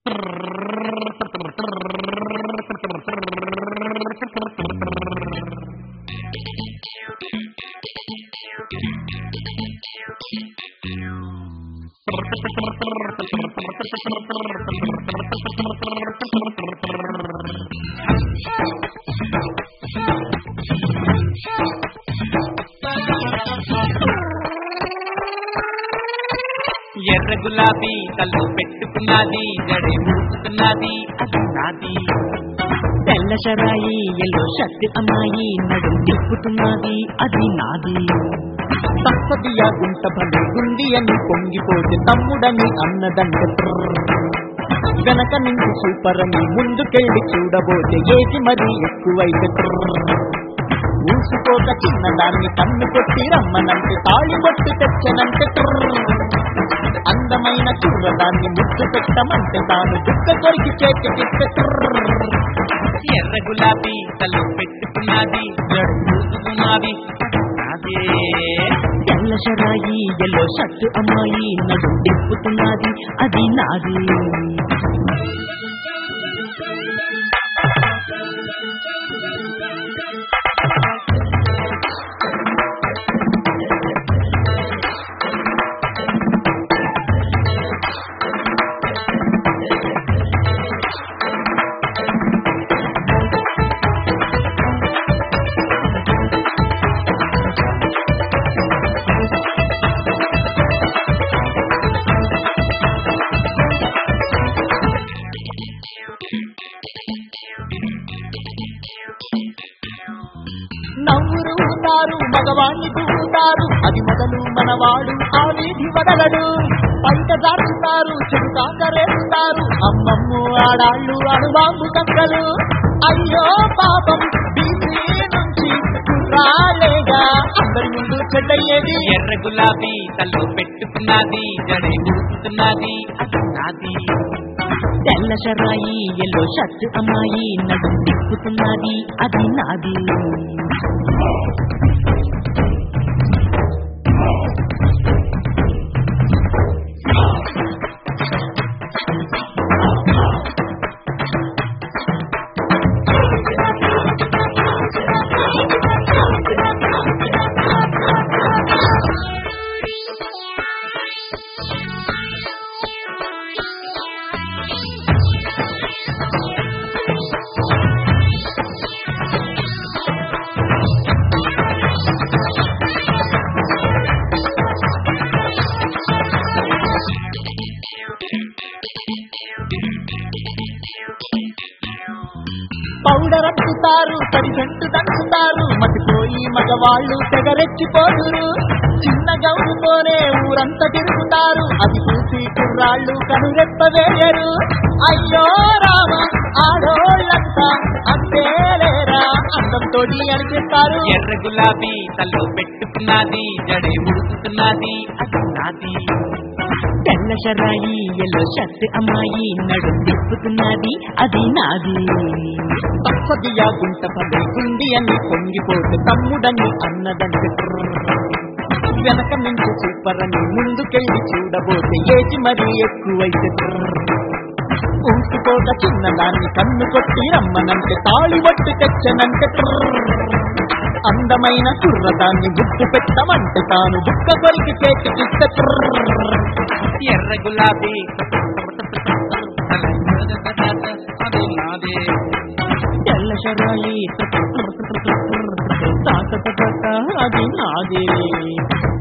ఎర్ర గులాబీ తల్లు పెట్టుకున్నది జడే మూసుకున్నది అది నాది తెల్ల షరాయి ఎల్లో షర్ట్ అమ్మాయి నడుం తిప్పుతున్నది అది నాది తప్పదియా గుంట భలే గుండి అని పొంగిపోతే తమ్ముడని అన్నదంటే వెనక నుంచి సూపర్ అని ముందుకెళ్ళి చూడబోతే ఏది మరి ఎక్కువైతే మూసుకోక చిన్నదాన్ని కన్ను కొట్టి రమ్మనంటే తాళి బొట్టు తెచ్చనంటే అందమైన కుర్రదాన్ని ముద్దు పెట్టమంటే తాను దుక్క కొరికి చేతికిస్తే ఎర్ర గులాబీ తల్లు పెట్టుకున్నది జడే మూసుకున్నది అది నాదే తెల్ల షరాయి ఎల్లో షర్ట్ అమ్మాయి నడుం తిప్పుతున్నది అది నాది నవ్వురుతారు మగవాణ్ణి దూతారు అది మొదలు మనవాడు ఆ వీధి వదలడు బయట దాచుతారు చెడు కాకరేస్తారు అమ్మమ్ము ఆడాళ్ళు అణుబాంబు కక్కలు అయ్యో పాపం బీసీ నుంచి రాలేగా అందరి ముందు చెడ్డయ్యేది ఎర్ర గులాబీ తల్లు పెట్టుకున్నది జడే మూసుకున్నది అది నాది తెల్ల షరాయి ఎల్లో షర్ట్ అమ్మాయి నడుం తిప్పుతున్నది అది నాది పౌడర్ అట్టుతారు తడి చెట్టు దంచుతారు మతిపోయి మగవాళ్ళు తెగరెచ్చిపోదురు చిన్న గౌరుతోనే ఊరంతా తిరుగుతారు అది చూసి కుర్రాళ్ళు కనురెప్పవేయరు అయ్యో రామ ఆడోళ్ళంతా అంతేలేరా అందంతో అనిపిస్తారు ఎర్ర గులాబీ తల్లు పెట్టుకున్నది జడే మూసుకున్నది అది నాది తెల్ల షరాయి ఎల్లో షర్ట్ అమ్మాయి నడుం తిప్పుతున్నది అది నాది తప్పదియా గుంట పదే గుండి అని పొంగిపోతే తమ్ముడని అన్నదంటే వెనక నుంచి సూపర్ అని ముందుకెళ్ళి చూడబోతే ఏది మరి ఎక్కువైతే ఊసుకోక చిన్నదాన్ని కన్ను కొట్టి రమ్మనంటే తాళి బట్టు తెచ్చనంటే అందమైన కుర్రదాన్ని గుర్తు పెట్టమంటే తాను బుక్క కొరికి చేతికిస్తే ఎర్ర గులాబీ అది నాదే తెల్ల షరాయి అది నాది